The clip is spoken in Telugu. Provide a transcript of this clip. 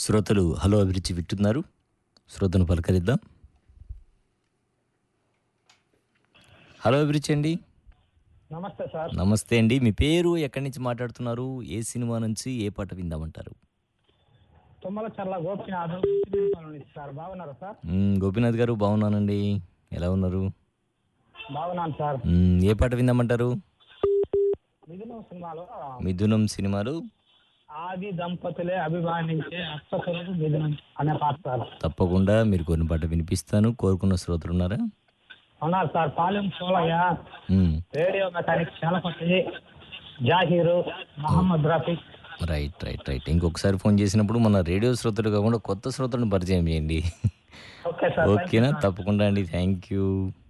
శ్రోతలు హలో అభిరుచి వింటున్నారు శ్రోతను పలకరిద్దాం హలో అభిరుచి అండి నమస్తే సార్ నమస్తే అండి మీ పేరు ఎక్కడి నుంచి మాట్లాడుతున్నారు ఏ సినిమా నుంచి ఏ పాట విందామంటారు తుమ్మల చర్ల గోపినాథ్ నుంచి సార్ బాగున్నారా సార్ మ్మ్, గోపీనాథ్ గారు బాగున్నానండి ఎలా ఉన్నారు బాగున్నాను సార్ మ్మ్, ఏ పాట విందామంటారు మిథునం సినిమాలో మిథునం సినిమాలు ఆది దంపతులే అభిమానించే అష్టసులకు మిథునం అనే పాట సార్ తప్పకుండా మీరు కొన్ని పాట వినిపిస్తాను కోరుకున్న శ్రోతలు ఉన్నారా ఉన్నారు సార్ పాలెం సోలయ్య మ్మ్, radio mechanic Chalapathi Zaheer Mohammed Rafiq right right right ఇంకొకసారి ఫోన్ చేసినప్పుడు మన రేడియో శ్రోతలు కాకుండా కొత్త శ్రోతలను పరిచయం చేయండి ఓకే సార్ ఓకేనా తప్పకుండా అండి థ్యాంక్ యూ